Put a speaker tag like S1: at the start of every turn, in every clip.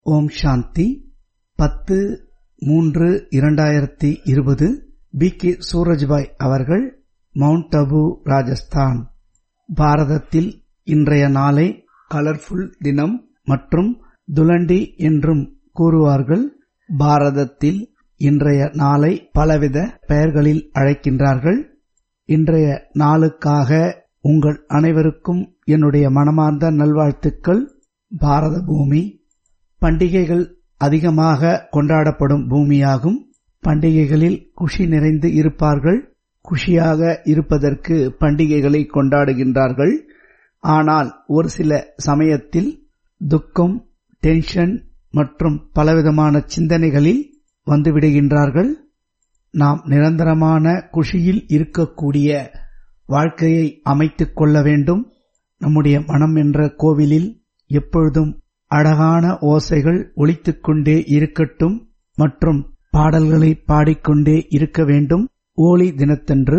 S1: ஓம் சாந்தி பத்து மூன்று இரண்டாயிரத்தி இருபது பி கே சூரஜ்பாய் அவர்கள் மவுண்ட் அபு ராஜஸ்தான் பாரதத்தில் இன்றைய நாளை கலர்ஃபுல் தினம் மற்றும் துலண்டி என்றும் கூறுவார்கள் பாரதத்தில் இன்றைய நாளை பலவித பெயர்களில் அழைக்கின்றார்கள் இன்றைய நாளுக்காக உங்கள் அனைவருக்கும் என்னுடைய மனமார்ந்த நல்வாழ்த்துக்கள் பாரத பூமி பண்டிகைகள் அதிகமாக கொண்டாடப்படும் பூமியாகும் பண்டிகைகளில் குஷி நிறைந்து இருப்பார்கள் குஷியாக இருப்பதற்கு பண்டிகைகளை கொண்டாடுகின்றார்கள் ஆனால் ஒரு சில சமயத்தில் துக்கம் டென்ஷன் மற்றும் பலவிதமான சிந்தனைகளில் வந்துவிடுகின்றார்கள் நாம் நிரந்தரமான குஷியில் இருக்கக்கூடிய வாழ்க்கையை அமைத்துக் கொள்ள வேண்டும் நம்முடைய மனம் என்ற கோவிலில் எப்பொழுதும் அழகான ஓசைகள் ஒலித்துக் கொண்டே இருக்கட்டும் மற்றும் பாடல்களை பாடிக்கொண்டே இருக்க வேண்டும் ஓலி தினத்தன்று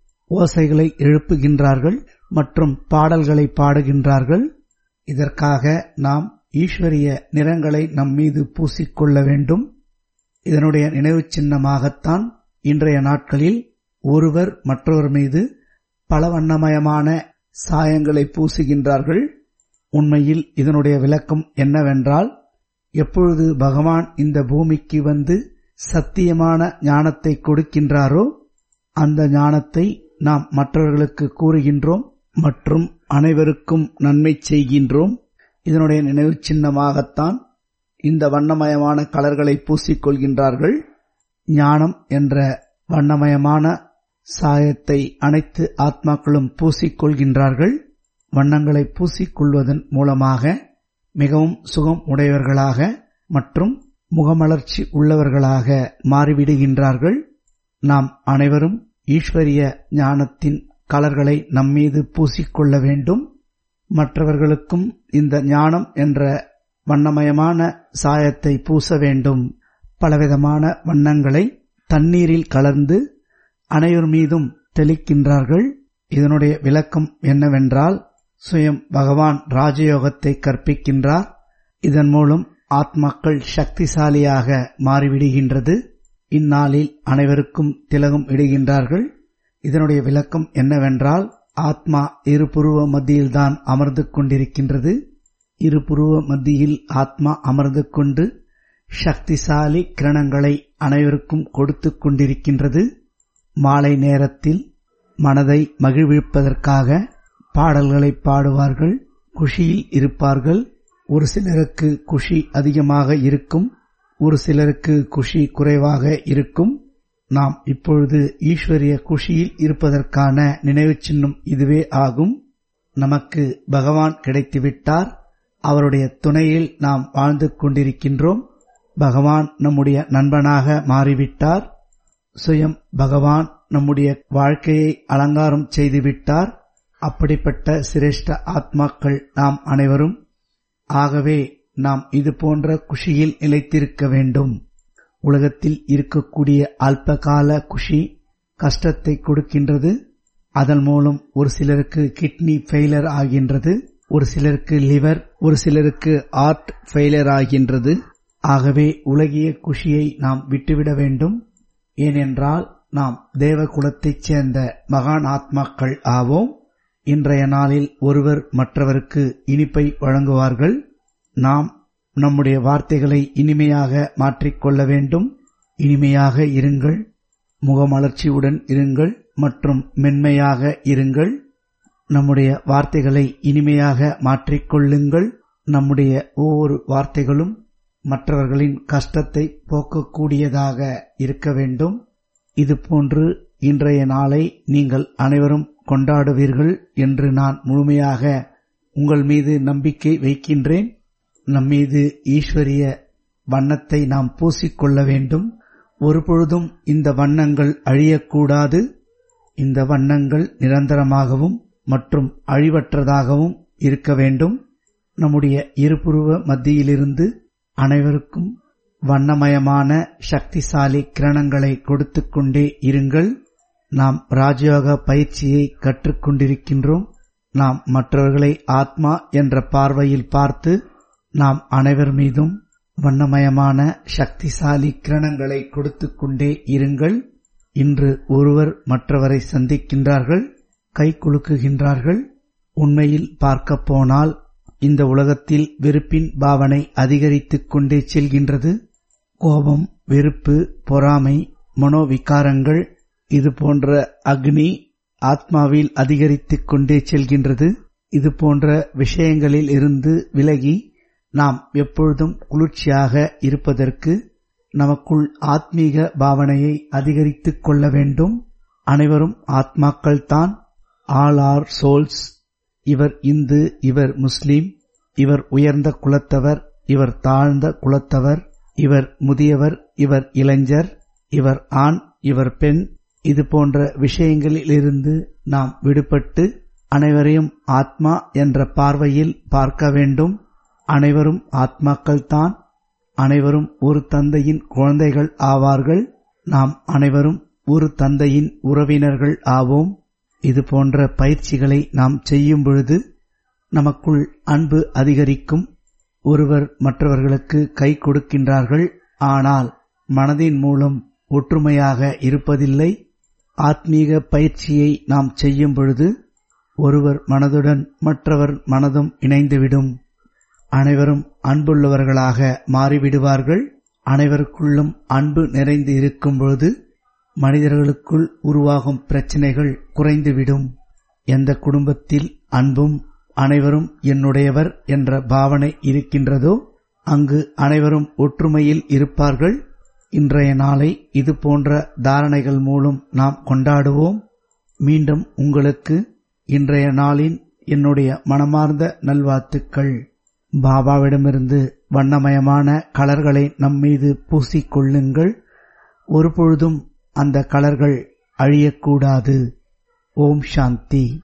S1: ஓசைகளை எழுப்புகின்றார்கள் மற்றும் பாடல்களை பாடுகின்றார்கள் இதற்காக நாம் ஈஸ்வரிய நிறங்களை நம் மீது பூசிக்கொள்ள வேண்டும் இதனுடைய நினைவு சின்னமாகத்தான் இன்றைய நாட்களில் ஒருவர் மற்றவர் மீது பல வண்ணமயமான சாயங்களை பூசுகின்றார்கள் உண்மையில் இதனுடைய விளக்கம் என்னவென்றால் எப்பொழுது பகவான் இந்த பூமிக்கு வந்து சத்தியமான ஞானத்தை கொடுக்கின்றாரோ அந்த ஞானத்தை நாம் மற்றவர்களுக்கு கூறுகின்றோம் மற்றும் அனைவருக்கும் நன்மை செய்கின்றோம் இதனுடைய நினைவு சின்னமாகத்தான் இந்த வண்ணமயமான கலர்களை பூசிக்கொள்கின்றார்கள் ஞானம் என்ற வண்ணமயமான சாயத்தை அனைத்து ஆத்மாக்களும் பூசிக்கொள்கின்றார்கள் வண்ணங்களை பூசிக்கொள்வதன் மூலமாக மிகவும் சுகம் உடையவர்களாக மற்றும் முகமலர்ச்சி உள்ளவர்களாக மாறிவிடுகின்றார்கள் நாம் அனைவரும் ஈஸ்வரிய ஞானத்தின் கலர்களை நம்மீது பூசிக்கொள்ள வேண்டும் மற்றவர்களுக்கும் இந்த ஞானம் என்ற வண்ணமயமான சாயத்தை பூச வேண்டும் பலவிதமான வண்ணங்களை தண்ணீரில் கலந்து அனைவர் மீதும் தெளிக்கின்றார்கள் இதனுடைய விளக்கம் என்னவென்றால் சுயம் பகவான் ராஜயோகத்தை கற்பிக்கின்றார் இதன் மூலம் ஆத்மாக்கள் சக்திசாலியாக மாறிவிடுகின்றது இந்நாளில் அனைவருக்கும் திலகம் இடுகின்றார்கள் இதனுடைய விளக்கம் என்னவென்றால் ஆத்மா இரு புருவ மத்தியில்தான் அமர்ந்து கொண்டிருக்கின்றது இரு புருவ மத்தியில் ஆத்மா அமர்ந்து கொண்டு சக்திசாலி கிரணங்களை அனைவருக்கும் கொடுத்து கொண்டிருக்கின்றது மாலை நேரத்தில் மனதை மகிழ்விப்பதற்காக பாடல்களை பாடுவார்கள் குஷியில் இருப்பார்கள் ஒரு சிலருக்கு குஷி அதிகமாக இருக்கும் ஒரு சிலருக்கு குஷி குறைவாக இருக்கும் நாம் இப்பொழுது ஈஸ்வரிய குஷியில் இருப்பதற்கான நினைவு சின்னம் இதுவே ஆகும் நமக்கு பகவான் கிடைத்துவிட்டார் அவருடைய துணையில் நாம் வாழ்ந்து கொண்டிருக்கின்றோம் பகவான் நம்முடைய நண்பனாக மாறிவிட்டார் சுயம் பகவான் நம்முடைய வாழ்க்கையை அலங்காரம் செய்துவிட்டார் அப்படிப்பட்ட சிரேஷ்ட ஆத்மாக்கள் நாம் அனைவரும் ஆகவே நாம் இது போன்ற குஷியில் நிலைத்திருக்க வேண்டும் உலகத்தில் இருக்கக்கூடிய அல்பகால குஷி கஷ்டத்தை கொடுக்கின்றது அதன் மூலம் ஒரு சிலருக்கு கிட்னி ஃபெயிலர் ஆகின்றது ஒரு சிலருக்கு லிவர் ஒரு சிலருக்கு ஆர்ட் ஃபெயிலர் ஆகின்றது ஆகவே உலகிய குஷியை நாம் விட்டுவிட வேண்டும் ஏனென்றால் நாம் தேவ குலத்தைச் சேர்ந்த மகான் ஆத்மாக்கள் ஆவோம் இன்றைய நாளில் ஒருவர் மற்றவருக்கு இனிப்பை வழங்குவார்கள் நாம் நம்முடைய வார்த்தைகளை இனிமையாக மாற்றிக்கொள்ள வேண்டும் இனிமையாக இருங்கள் முகமலர்ச்சியுடன் இருங்கள் மற்றும் மென்மையாக இருங்கள் நம்முடைய வார்த்தைகளை இனிமையாக மாற்றிக்கொள்ளுங்கள் நம்முடைய ஒவ்வொரு வார்த்தைகளும் மற்றவர்களின் கஷ்டத்தை போக்கக்கூடியதாக இருக்க வேண்டும் இதுபோன்று இன்றைய நாளை நீங்கள் அனைவரும் கொண்டாடுவீர்கள் என்று நான் முழுமையாக உங்கள் மீது நம்பிக்கை வைக்கின்றேன் நம்மீது ஈஸ்வரிய வண்ணத்தை நாம் பூசிக்கொள்ள வேண்டும் ஒருபொழுதும் இந்த வண்ணங்கள் அழியக்கூடாது இந்த வண்ணங்கள் நிரந்தரமாகவும் மற்றும் அழிவற்றதாகவும் இருக்க வேண்டும் நம்முடைய இருபுருவ மத்தியிலிருந்து அனைவருக்கும் வண்ணமயமான சக்திசாலி கிரணங்களை கொடுத்து கொண்டே இருங்கள் நாம் ராஜயோக பயிற்சியை கற்றுக்கொண்டிருக்கின்றோம் நாம் மற்றவர்களை ஆத்மா என்ற பார்வையில் பார்த்து நாம் அனைவர் மீதும் வண்ணமயமான சக்திசாலி கிரணங்களை கொடுத்துக் கொண்டே இருங்கள் இன்று ஒருவர் மற்றவரை சந்திக்கின்றார்கள் கை குலுக்குகின்றார்கள் உண்மையில் பார்க்கப் போனால் இந்த உலகத்தில் வெறுப்பின் பாவனை அதிகரித்துக் கொண்டே செல்கின்றது கோபம் வெறுப்பு பொறாமை மனோவிகாரங்கள் இது போன்ற அக்னி ஆத்மாவில் அதிகரித்துக் கொண்டே செல்கின்றது இது போன்ற விஷயங்களில் இருந்து விலகி நாம் எப்பொழுதும் குளிர்ச்சியாக இருப்பதற்கு நமக்குள் ஆத்மீக பாவனையை அதிகரித்துக் கொள்ள வேண்டும் அனைவரும் ஆத்மாக்கள்தான் ஆல் ஆர் சோல்ஸ் இவர் இந்து இவர் முஸ்லிம் இவர் உயர்ந்த குலத்தவர் இவர் தாழ்ந்த குலத்தவர் இவர் முதியவர் இவர் இளைஞர் இவர் ஆண் இவர் பெண் இது போன்ற விஷயங்களில் இருந்து நாம் விடுபட்டு அனைவரையும் ஆத்மா என்ற பார்வையில் பார்க்க வேண்டும் அனைவரும் ஆத்மாக்கள்தான் அனைவரும் ஒரு தந்தையின் குழந்தைகள் ஆவார்கள் நாம் அனைவரும் ஒரு தந்தையின் உறவினர்கள் ஆவோம் இது போன்ற பயிற்சிகளை நாம் செய்யும் பொழுது நமக்குள் அன்பு அதிகரிக்கும் ஒருவர் மற்றவர்களுக்கு கை கொடுக்கின்றார்கள் ஆனால் மனதின் மூலம் ஒற்றுமையாக இருப்பதில்லை ஆத்மீக பயிற்சியை நாம் செய்யும் பொழுது ஒருவர் மனதுடன் மற்றவர் மனதும் இணைந்துவிடும் அனைவரும் அன்புள்ளவர்களாக மாறிவிடுவார்கள் அனைவருக்குள்ளும் அன்பு நிறைந்து இருக்கும் பொழுது மனிதர்களுக்குள் உருவாகும் பிரச்சனைகள் குறைந்துவிடும் எந்த குடும்பத்தில் அன்பும் அனைவரும் என்னுடையவர் என்ற பாவனை இருக்கின்றதோ அங்கு அனைவரும் ஒற்றுமையில் இருப்பார்கள் இன்றைய நாளை இது போன்ற தாரணைகள் மூலம் நாம் கொண்டாடுவோம் மீண்டும் உங்களுக்கு இன்றைய நாளின் என்னுடைய மனமார்ந்த நல்வாழ்த்துக்கள் பாபாவிடமிருந்து வண்ணமயமான கலர்களை நம்மீது பூசிக்கொள்ளுங்கள் ஒருபொழுதும் அந்த கலர்கள் அழியக்கூடாது ஓம் சாந்தி